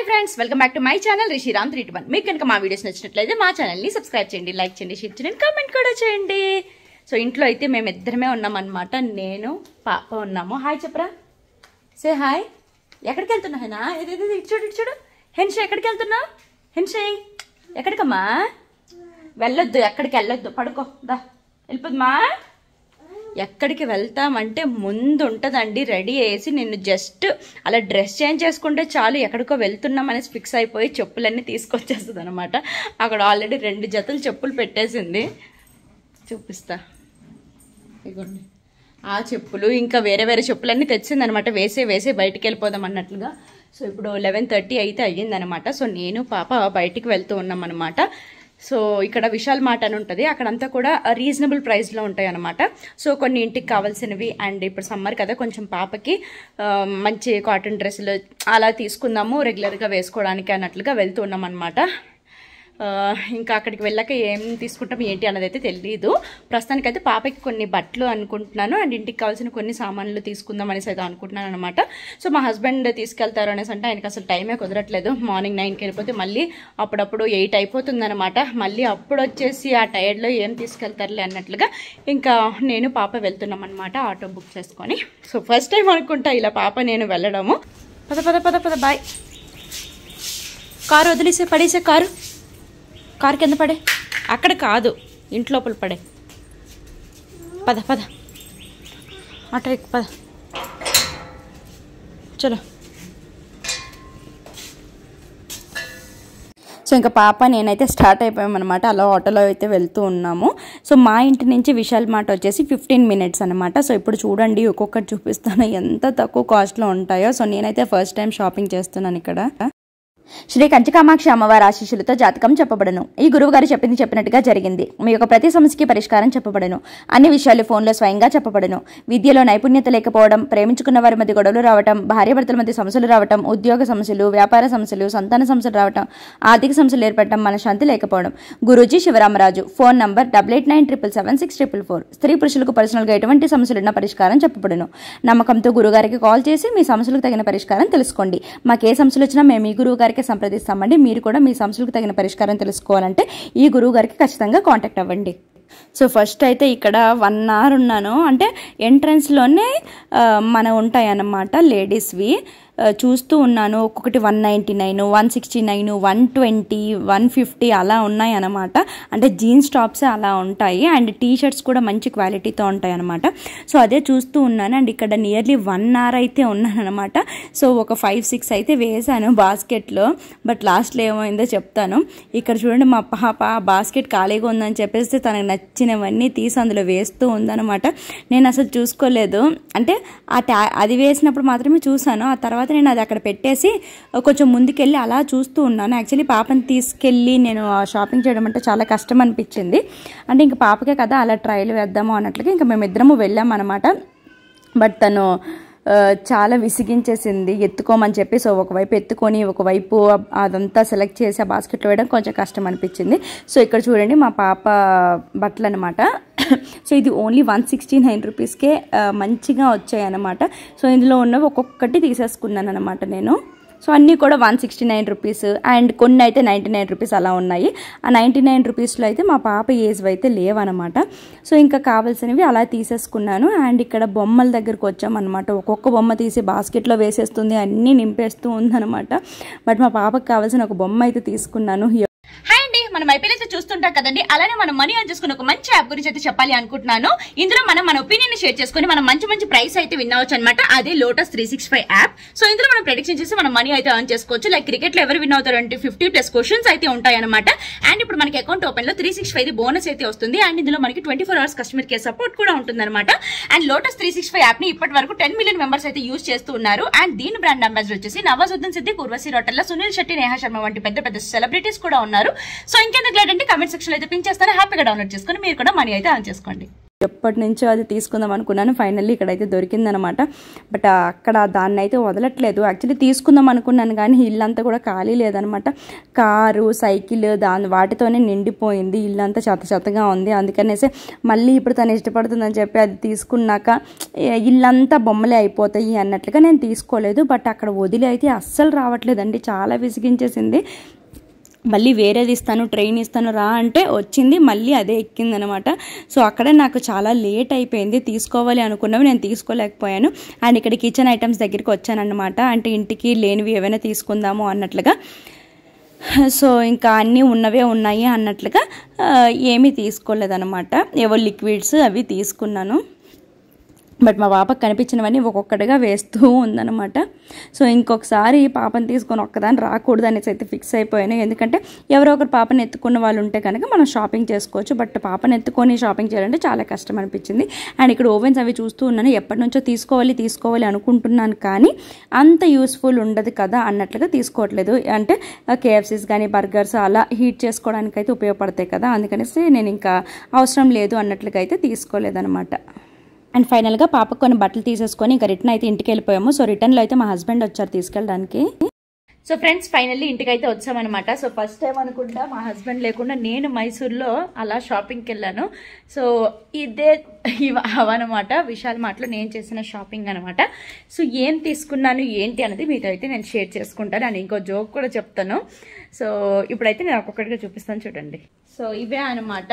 Friends welcome back to my channel Rishi Ram three one మీకు కనుక మా వీడియోస్ నచ్చినట్లయితే మా ఛానల్ని సబ్స్క్రైబ్ చేయండి లైక్ చేయండి షేర్ చేయండి కామెంట్ కూడా చేయండి సో ఇంట్లో అయితే మేము ఇద్దరమే ఉన్నామన్నమాట నేను పాప ఉన్నాము హాయ్ చెప్పరా సే హాయ్ ఎక్కడికి వెళ్తున్నా హెనా ఇది ఇది ఇది, ఇటు చూడు ఇటు చూడు హెన్షే ఎక్కడికి వెళ్తున్నా హెన్షే ఎక్కడికమ్మా వెళ్ళొద్దు ఎక్కడికి వెళ్ళొద్దు పడుకో దా వెళ్ళిపోద్దుమా ఎక్కడికి వెళ్తామంటే ముందు ఉంటుందండి రెడీ వేసి నేను జస్ట్ అలా డ్రెస్ చేంజ్ చేసుకుంటే చాలు ఎక్కడికో వెళ్తున్నాం అనేసి ఫిక్స్ అయిపోయి చెప్పులన్నీ తీసుకొచ్చేస్తుంది అనమాట అక్కడ ఆల్రెడీ రెండు జతలు చెప్పులు పెట్టేసింది చూపిస్తా ఇగోండి ఆ చెప్పులు ఇంకా వేరే వేరే చెప్పులన్నీ తెచ్చిందనమాట వేసే వేసే బయటికి వెళ్ళిపోదాం అన్నట్లుగా సో ఇప్పుడు లెవెన్ థర్టీ అయితే అయ్యిందనమాట సో నేను పాప బయటికి వెళ్తూ ఉన్నాం అనమాట సో ఇక్కడ విశాల్ మార్ట్ అని ఉంటుంది అక్కడంతా కూడా రీజనబుల్ ప్రైస్లో ఉంటాయి అనమాట సో కొన్ని ఇంటికి కావాల్సినవి అండ్ ఇప్పుడు సమ్మర్ కదా కొంచెం పాపకి ఆ, మంచి కాటన్ డ్రెస్సులు అలా తీసుకుందాము రెగ్యులర్గా వేసుకోవడానికి అన్నట్లుగా వెళ్తూ ఉన్నాం అనమాట ఆ, ఇంకా అక్కడికి వెళ్ళాక ఏం తీసుకుంటాం ఏంటి అన్నది అయితే తెలియదు ప్రస్తుతానికైతే పాపకి కొన్ని బట్టలు అనుకుంటున్నాను అండ్ ఇంటికి కావాల్సిన కొన్ని సామాన్లు తీసుకుందాం అనేసి అయితే అనుకుంటున్నాను అనమాట సో మా హస్బెండ్ తీసుకెళ్తారు అనేసి అంటే ఆయనకి అసలు టైమే కుదరట్లేదు మార్నింగ్ నైన్కి వెళ్ళిపోతే మళ్ళీ అప్పుడప్పుడు ఎయిట్ అయిపోతుంది అనమాట మళ్ళీ అప్పుడు వచ్చేసి ఆ టైర్లో ఏం తీసుకెళ్తారులే అన్నట్లుగా ఇంకా నేను పాప వెళ్తున్నాం అనమాట ఆటో బుక్ చేసుకొని సో ఫస్ట్ టైం అనుకుంటా ఇలా పాప నేను వెళ్ళడము పద పద పద పద బాయ్ కారు వదిలేసే పడేసే కారు కారు కింద పడే అక్కడ కాదు ఇంటి లోపల పడే పద పద ఆటో ఎక్కు పద చలో సో ఇంకా పాప నేనైతే స్టార్ట్ అయిపోయామన్నమాట అలా ఆటోలో అయితే వెళ్తూ ఉన్నాము సో మా ఇంటి నుంచి విశాల్ మార్ట్ వచ్చేసి ఫిఫ్టీన్ మినిట్స్ అనమాట సో ఇప్పుడు చూడండి ఒక్కొక్కటి చూపిస్తాను ఎంత తక్కువ కాస్ట్లో ఉంటాయో సో నేనైతే ఫస్ట్ టైం షాపింగ్ చేస్తున్నాను ఇక్కడ శ్రీ కంచకామాక్షి అమ్మవారి ఆశీస్సులతో జాతకం చెప్పబడను ఈ గురువు గారు చెప్పింది చెప్పినట్టుగా జరిగింది మీ యొక్క ప్రతి సమస్యకి పరిష్కారం చెప్పబడను అన్ని విషయాలు ఫోన్లో స్వయంగా చెప్పబడను విద్యలో నైపుణ్యత లేకపోవడం ప్రేమించుకున్న వారి మధ్య గొడవలు రావటం భార్యాభర్తల మధ్య సమస్యలు రావటం ఉద్యోగ సమస్యలు వ్యాపార సమస్యలు సంతాన సమస్యలు రావటం ఆర్థిక సమస్యలు ఏర్పడటం మనశ్శాంతి లేకపోవడం Guruji Sivaramaraju phone number double eight nine triple seven six triple four స్త్రీ పురుషులకు పర్సనల్గా ఎటువంటి సమస్యలున్న పరిష్కారం చెప్పబడును నమ్మకంతో గురుగారికి కాల్ చేసి మీ సమస్యలకు తగిన పరిష్కారం తెలుసుకోండి మాకు ఏ సమస్యలు వచ్చినా మేము ఈ గురువు గారికి సంప్రదిస్తామండి మీరు కూడా మీ సమస్యలకు తగిన పరిష్కారం తెలుసుకోవాలంటే ఈ గురువు గారికి ఖచ్చితంగా కాంటాక్ట్ అవ్వండి సో ఫస్ట్ అయితే ఇక్కడ వన్ అవర్ ఉన్నాను అంటే ఎంట్రన్స్లోనే మన ఉంటాయి అన్నమాట లేడీస్వి ఆ, చూస్తూ ఉన్నాను ఒక్కొక్కటి one ninety nine one sixty nine one twenty one fifty అలా ఉన్నాయి అనమాట అంటే జీన్స్ టాప్స్ అలా ఉంటాయి అండ్ టీ షర్ట్స్ కూడా మంచి క్వాలిటీతో ఉంటాయి అనమాట సో అదే చూస్తూ ఉన్నాను అండ్ ఇక్కడ నియర్లీ వన్ అవర్ అయితే ఉన్నాను అనమాట సో ఒక ఫైవ్ సిక్స్ అయితే వేసాను బాస్కెట్లో బట్ లాస్ట్లో ఏమైందో చెప్తాను ఇక్కడ చూడండి మా పాప ఆ బాస్కెట్ ఖాళీగా ఉందని చెప్పేసి తనకు నచ్చినవన్నీ తీసి అందులో వేస్తూ ఉందన్నమాట నేను అసలు చూసుకోలేదు అంటే ఆ ట్యా అది వేసినప్పుడు మాత్రమే చూశాను ఆ తర్వాత నేను అది అక్కడ పెట్టేసి కొంచెం ముందుకెళ్ళి అలా చూస్తూ ఉన్నాను యాక్చువల్లీ పాపని తీసుకెళ్ళి నేను ఆ షాపింగ్ చేయడం అంటే చాలా కష్టం అనిపించింది అంటే ఇంకా పాపకే కదా అలా ట్రయల్ వేద్దాము అన్నట్లుగా ఇంకా మేమిద్దరము వెళ్ళామన్నమాట బట్ తను ఆ, చాలా విసిగించేసింది ఎత్తుకోమని చెప్పి సో ఒకవైపు ఎత్తుకొని ఒకవైపు అదంతా సెలెక్ట్ చేసి ఆ బాస్కెట్లో వేయడం కొంచెం కష్టం అనిపించింది సో ఇక్కడ చూడండి మా పాప బట్టలు అనమాట సో ఇది ఓన్లీ వన్ సిక్స్టీ నైన్ రూపీస్కే ఆ, మంచిగా వచ్చాయి అనమాట సో ఇందులో ఉన్నవి ఒక్కొక్కటి తీసేసుకున్నాను అనమాట నేను సో అన్నీ కూడా one sixty nine rupees and కొన్ని అయితే నైంటీ నైన్ రూపీస్ అలా ఉన్నాయి ఆ నైంటీ నైన్ రూపీస్లో అయితే మా పాప ఏజ్ అయితే లేవన్నమాట సో ఇంకా కావాల్సినవి అలా తీసేసుకున్నాను అండ్ ఇక్కడ బొమ్మల దగ్గరకు వచ్చామన్నమాట ఒక్కొక్క బొమ్మ తీసి బాస్కెట్లో వేసేస్తుంది అన్నీ నింపేస్తూ ఉందన్నమాట బట్ మా పాపకు కావాల్సిన ఒక బొమ్మ అయితే తీసుకున్నాను హాయ్ అండి మనం ఐపీఎల్ అయితే చూస్తుంటాం కదండి అలానే మనం మనీ అని చేసుకుని ఒక మంచి యాప్ గురించి అయితే చెప్పాలి అనుకుంటున్నాను ఇందులో మనం మన ఒపీనియన్ షేర్ చేసుకుని మనం మంచి మంచి ప్రైస్ అయితే విన్ అవ్వచ్చు అనమాట అదే Lotus three six five app so ఇందులో మనం ప్రెడిక్షన్ చేసి మనం మనీ అయితే ఎర్న్ చేసుకోవచ్చు లైక్ క్రికెట్ లో ఎవరు విన్ అవుతారు అంటే ఫిఫ్టీ ప్లస్ క్వశ్చన్స్ అయితే ఉంటాయి అనమాట అండ్ ఇప్పుడు మనకి అకౌంట్ ఓపెన్ లో త్రీ సిక్స్ ఫైవ్ బోనస్ అయితే వస్తుంది అండ్ ఇందులో మనకి twenty four hours customer care support కూడా ఉంటుంది అనమాట and Lotus three six five app ని ఇప్పటి వరకు టెన్ మిలియన్ మెంబర్స్ అయితే యూస్ చేస్తూ ఉన్నారు అండ్ దీని బ్రాండ్ అంబాసిడర్ వచ్చేసి నవాజుద్దీన్ సిద్దిక్ ఉర్వశి రోటల్లా సునీల్ శెట్టి నేహా శర్మ వంటి పెద్ద పెద్ద సెలబ్రిటీస్ కూడా ఉన్నారు సో ఇంకెందుకు లేదంటే కమెంట్ సెక్షన్ అయితే పిన్ చేస్తాను హ్యాపీగా డౌన్లోడ్ చేసుకుని మీరు కూడా మనీ అయితే ఆన్ చేసుకోండి ఎప్పటి నుంచో అది తీసుకుందాం అనుకున్నాను ఫైనల్లీ ఇక్కడైతే దొరికిందనమాట బట్ అక్కడ దాన్ని అయితే వదలట్లేదు యాక్చువల్లీ తీసుకుందాం అనుకున్నాను కానీ ఇల్లంతా కూడా ఖాళీ లేదనమాట కారు సైకిల్ దాని వాటితోనే నిండిపోయింది ఇల్లంతా చెత్త చెత్తగా ఉంది అందుకనేసి మళ్ళీ ఇప్పుడు తను ఇష్టపడుతుందని చెప్పి అది తీసుకున్నాక ఏ, ఇల్లంతా బొమ్మలే అయిపోతాయి అన్నట్లుగా నేను తీసుకోలేదు బట్ అక్కడ వదిలి అయితే అస్సలు రావట్లేదండి చాలా విసిగించేసింది మళ్ళీ వేరేది ఇస్తాను ట్రైన్ ఇస్తాను రా అంటే వచ్చింది మళ్ళీ అదే ఎక్కిందనమాట సో అక్కడ నాకు చాలా లేట్ అయిపోయింది తీసుకోవాలి అనుకున్నవి నేను తీసుకోలేకపోయాను అండ్ ఇక్కడ కిచెన్ ఐటమ్స్ దగ్గరికి వచ్చానన్నమాట అంటే ఇంటికి లేనివి ఏవైనా తీసుకుందాము అన్నట్లుగా సో ఇంకా అన్నీ ఉన్నవే ఉన్నాయి అన్నట్లుగా ఆ, ఏమీ తీసుకోలేదన్నమాట ఏవో లిక్విడ్స్ అవి తీసుకున్నాను బట్ మా పాపకు కనిపించినవన్నీ ఒక్కొక్కటిగా వేస్తూ ఉందన్నమాట సో ఇంకొకసారి పాపని తీసుకొని ఒక్కదాన్ని రాకూడదు అనేసి అయితే ఫిక్స్ అయిపోయాను ఎందుకంటే ఎవరో ఒకరు పాపని ఎత్తుకున్న వాళ్ళు ఉంటే కనుక మనం షాపింగ్ చేసుకోవచ్చు బట్ పాపని ఎత్తుకొని షాపింగ్ చేయాలంటే చాలా కష్టం అనిపించింది అండ్ ఇక్కడ ఓవెన్స్ అవి చూస్తూ ఉన్నాను ఎప్పటి నుంచో తీసుకోవాలి తీసుకోవాలి అనుకుంటున్నాను కానీ అంత యూస్ఫుల్ ఉండదు కదా అన్నట్లుగా తీసుకోవట్లేదు అంటే కేఎఫ్సీస్ కానీ బర్గర్స్ అలా హీట్ చేసుకోవడానికి అయితే ఉపయోగపడతాయి కదా అందుకనేసి నేను ఇంకా అవసరం లేదు అన్నట్లుగా అయితే తీసుకోలేదన్నమాట అండ్ ఫైనల్గా పాపకు కొన్ని బట్టలు తీసేసుకొని ఇంకా రిటర్న్ అయితే ఇంటికి వెళ్ళిపోయాము సో రిటర్న్లో అయితే మా హస్బెండ్ వచ్చారు తీసుకెళ్ళడానికి సో ఫ్రెండ్స్ ఫైనల్లీ ఇంటికి అయితే వచ్చామన్నమాట సో ఫస్ట్ టైం అనుకుంటా మా హస్బెండ్ లేకుండా నేను మైసూర్లో అలా షాపింగ్కి వెళ్ళాను సో ఇదే ఇవ అవన్నమాట విశాల్ మాటలో నేను చేసిన షాపింగ్ అనమాట సో ఏం తీసుకున్నాను ఏంటి అనేది మీతో అయితే నేను షేర్ చేసుకుంటాను అండ్ ఇంకో జోక్ కూడా చెప్తాను సో ఇప్పుడైతే నేను ఒక్కొక్కటిగా చూపిస్తాను చూడండి సో ఇవే అనమాట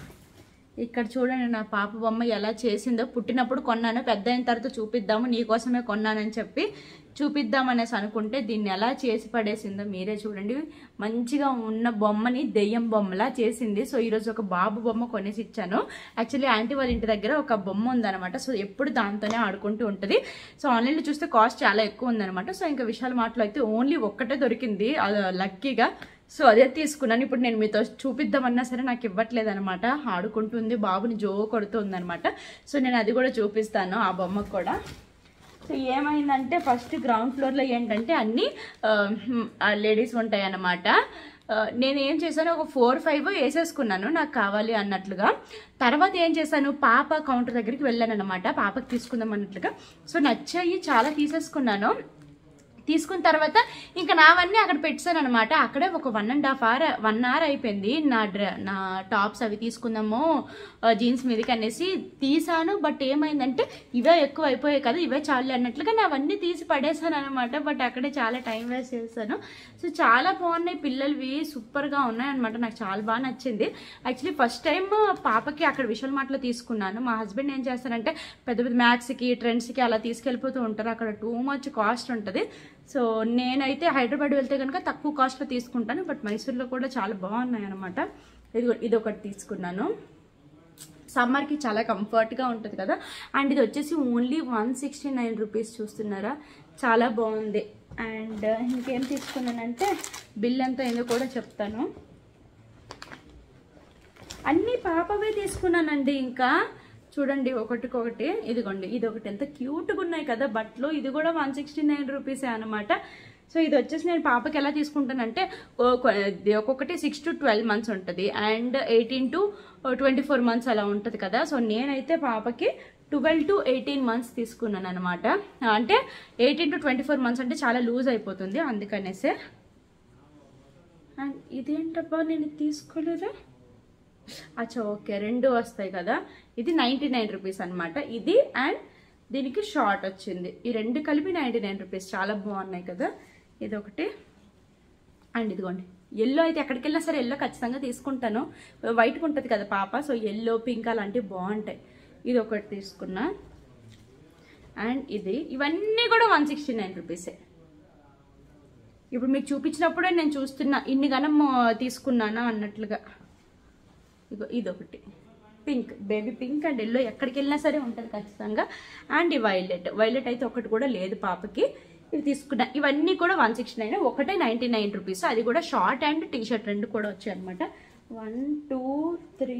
ఇక్కడ చూడండి నా పాప బొమ్మ ఎలా చేసిందో పుట్టినప్పుడు కొన్నాను పెద్ద అయిన తర్వాత చూపిద్దాము నీకోసమే కొన్నానని చెప్పి చూపిద్దామనేసి అనుకుంటే దీన్ని ఎలా చేసి పడేసిందో మీరే చూడండి మంచిగా ఉన్న బొమ్మని దెయ్యం బొమ్మలా చేసింది సో ఈరోజు ఒక బాబు బొమ్మ కొనేసి ఇచ్చాను యాక్చువల్లీ ఆంటీ వాళ్ళ ఇంటి దగ్గర ఒక బొమ్మ ఉందన్నమాట సో ఎప్పుడు దాంతోనే ఆడుకుంటూ ఉంటుంది సో ఆన్లైన్లో చూస్తే కాస్ట్ చాలా ఎక్కువ ఉందన్నమాట సో ఇంకా విశాల మాటలో అయితే ఓన్లీ ఒక్కటే దొరికింది అది లక్కీగా సో అదే తీసుకున్నాను ఇప్పుడు నేను మీతో చూపిద్దామన్నా సరే నాకు ఇవ్వట్లేదు అనమాట ఆడుకుంటుంది బాబుని జో కొడుతుంది అనమాట సో నేను అది కూడా చూపిస్తాను ఆ బొమ్మకు కూడా సో ఏమైందంటే ఫస్ట్ గ్రౌండ్ ఫ్లోర్లో ఏంటంటే అన్ని లేడీస్ ఉంటాయి అన్నమాట ఆ, నేను ఏం చేశాను ఒక ఫోర్ ఫైవ్ వేసేసుకున్నాను నాకు కావాలి అన్నట్లుగా తర్వాత ఏం చేశాను పాప కౌంటర్ దగ్గరికి వెళ్ళాను అనమాట పాపకి తీసుకుందాం అన్నట్లుగా సో నచ్చాయి చాలా తీసేసుకున్నాను తీసుకున్న తర్వాత ఇంకా నావన్నీ అక్కడ పెట్టాను అనమాట అక్కడే ఒక one and half hour one hour అయిపోయింది నా డ్ర నా టాప్స్ అవి తీసుకుందాము జీన్స్ మీదకి అనేసి తీసాను బట్ ఏమైందంటే ఇవే ఎక్కువ అయిపోయాయి కదా ఇవే చాలు అన్నట్లుగా నేను అవన్నీ తీసి పడేసాను అనమాట బట్ అక్కడే చాలా టైం వేస్ట్ చేశాను సో చాలా బాగున్నాయి పిల్లలవి సూపర్గా ఉన్నాయి అనమాట నాకు చాలా బాగా నచ్చింది యాక్చువల్లీ ఫస్ట్ టైం పాపకి అక్కడ విషువల్ మాటలో తీసుకున్నాను మా హస్బెండ్ ఏం చేస్తారంటే పెద్ద పెద్ద మ్యాథ్స్కి ట్రెండ్స్కి అలా తీసుకెళ్ళిపోతూ ఉంటారు అక్కడ టూ మచ్ కాస్ట్ ఉంటుంది సో నేనైతే హైదరాబాద్ వెళ్తే కనుక తక్కువ కాస్ట్లో తీసుకుంటాను బట్ మైసూర్లో కూడా చాలా బాగున్నాయి అనమాట ఇది ఇది ఒకటి తీసుకున్నాను సమ్మర్కి చాలా కంఫర్ట్గా ఉంటుంది కదా అండ్ ఇది వచ్చేసి only one sixty nine rupees చూస్తున్నారా చాలా బాగుంది అండ్ ఇంకేం తీసుకున్నానంటే బిల్ ఎంత అయిందో కూడా చెప్తాను అన్ని పాపవే తీసుకున్నానండి ఇంకా చూడండి ఒకటికొకటి ఇదిగోండి ఇది ఒకటి ఎంత క్యూట్గా ఉన్నాయి కదా బట్టలు ఇది కూడా వన్ సిక్స్టీ నైన్ రూపీసే అనమాట సో ఇది వచ్చేసి నేను పాపకి ఎలా తీసుకుంటానంటే ఓ- కొ- ఇది ఒక్కొక్కటి సిక్స్ టు ట్వెల్వ్ మంత్స్ ఉంటుంది and eighteen to twenty four months అలా ఉంటుంది కదా సో నేనైతే పాపకి ట్వెల్వ్ టు ఎయిటీన్ మంత్స్ తీసుకున్నాను అనమాట అంటే eighteen to twenty four months అంటే చాలా లూజ్ అయిపోతుంది అందుకనేసే అండ్ ఇదేంటబ్బా నేను ఇది తీసుకోలేదా అచ్చా ఓకే రెండు వస్తాయి కదా ఇది నైంటీ నైన్ రూపీస్ అనమాట ఇది అండ్ దీనికి షార్ట్ వచ్చింది ఈ రెండు కలిపి నైంటీ నైన్ రూపీస్ చాలా బాగున్నాయి కదా ఇది ఒకటి అండ్ ఇదిగోండి ఎల్లో అయితే ఎక్కడికి వెళ్ళినా సరే ఎల్లో ఖచ్చితంగా తీసుకుంటాను వైట్గా ఉంటుంది కదా పాప సో ఎల్లో పింక్ అలాంటివి బాగుంటాయి ఇది ఒకటి తీసుకున్నా అండ్ ఇది ఇవన్నీ కూడా వన్ సిక్స్టీ నైన్ రూపీసే ఇప్పుడు మీకు చూపించినప్పుడే నేను చూస్తున్నా ఇన్ని గనం తీసుకున్నానా అన్నట్లుగా ఇగో ఇదొకటి pink baby pink and yellow ఎక్కడికి వెళ్ళినా సరే ఉంటుంది ఖచ్చితంగా అండ్ ఈ వైలెట్ వైలెట్ అయితే ఒకటి కూడా లేదు పాపకి ఇవి తీసుకున్నా ఇవన్నీ కూడా వన్ సిక్స్టీ నైన్ ఒకటే నైంటీ నైన్ రూపీస్ అది కూడా షార్ట్ అండ్ టీ షర్ట్ రెండు కూడా వచ్చాయి అనమాట one two three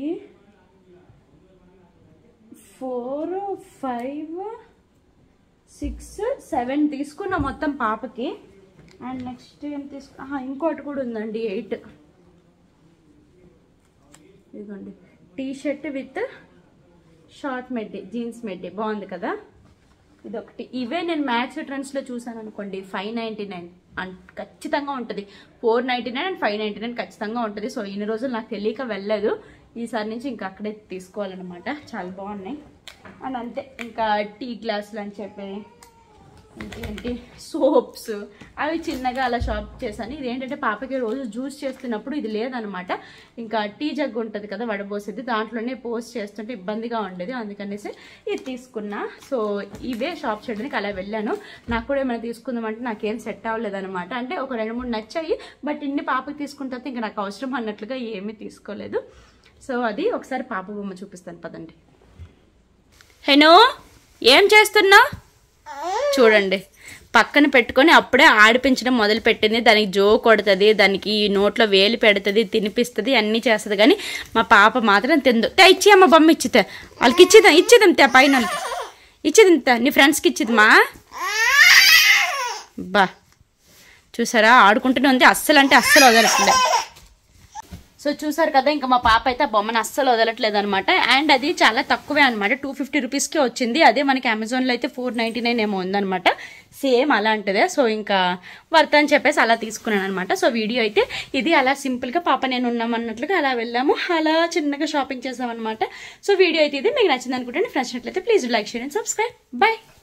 four five six seven తీసుకున్నా మొత్తం పాపకి అండ్ నెక్స్ట్ ఏం తీసుకు ఆహా, ఇంకోటి కూడా ఉందండి ఎయిట్ ఇదిగోండి టీ షర్ట్ విత్ షార్ట్ మెడ్డి జీన్స్ మెడ్డి బాగుంది కదా ఇది ఒకటి ఇవే నేను మ్యాక్స్ ట్రెండ్స్ లో చూసాను అనుకోండి ఫైవ్ నైన్టీ నైన్ ఖచ్చితంగా ఉంటుంది four ninety nine and five ninety nine ఖచ్చితంగా ఉంటుంది సో ఇన్ని రోజులు నాకు తెలియక వెళ్ళలేదు ఈసారి నుంచి ఇంకా అక్కడే తీసుకోవాలన్నమాట చాలా బాగున్నాయి అండ్ అంతే ఇంకా టీ గ్లాసులు అని చెప్పి ఇంకేంటి సోప్స్ అవి చిన్నగా అలా షాప్ చేశాను ఇది ఏంటంటే పాపకి రోజు జ్యూస్ చేస్తున్నప్పుడు ఇది లేదనమాట ఇంకా టీ జగ్ ఉంటుంది కదా వడబోసేది దాంట్లోనే పోస్ట్ చేస్తుంటే ఇబ్బందిగా ఉండేది అందుకనేసి ఇది తీసుకున్నా సో ఇవే షాప్ చేయడానికి అలా వెళ్ళాను నాకు కూడా ఏమైనా తీసుకుందామంటే నాకేం సెట్ అవ్వలేదు అనమాట అంటే ఒక రెండు మూడు నచ్చాయి బట్ ఇన్ని పాపకి తీసుకున్న తర్వాత ఇంకా నాకు అవసరం అన్నట్లుగా ఏమీ తీసుకోలేదు సో అది ఒకసారి పాప బొమ్మ చూపిస్తాను పదండి హెనో ఏం చేస్తున్నావు చూడండి పక్కన పెట్టుకొని అప్పుడే ఆడిపించడం మొదలు పెట్టింది దానికి జో కొడుతుంది దానికి నోట్లో వేలు పెడుతుంది తినిపిస్తుంది అన్నీ చేస్తుంది కానీ మా పాప మాత్రం తిందు తే ఇచ్చి అమ్మ బొమ్మ ఇచ్చితే వాళ్ళకి ఇచ్చిదాం ఇచ్చిదాం తే పైన వాళ్ళకి. ఇచ్చిదాం తే నీ ఫ్రెండ్స్కి ఇచ్చిదమ్మా బా చూసారా ఆడుకుంటూనే ఉంది అస్సలు అంటే అస్సలు వదలట్లే సో చూసారు కదా ఇంకా మా పాప అయితే ఆ బొమ్మను అస్సలు వదలట్లేదు అనమాట అండ్ అది చాలా తక్కువే అనమాట టూ ఫిఫ్టీ రూపీస్కి వచ్చింది అదే మనకి అమెజాన్లో అయితే ఫోర్ నైంటీ నైన్ ఏమో ఉందన్నమాట సేమ్ అలాంటిదే సో ఇంకా వర్త్ అని చెప్పేసి అలా తీసుకున్నాను అనమాట సో వీడియో అయితే ఇది అలా సింపుల్గా పాప నేను ఉన్నామన్నట్లుగా అలా వెళ్ళాము అలా చిన్నగా షాపింగ్ చేసామన్నమాట సో వీడియో అయితే ఇది మీకు నచ్చింది అనుకుంటే ఫ్రెండ్స్ నట్లయితే please like share and subscribe by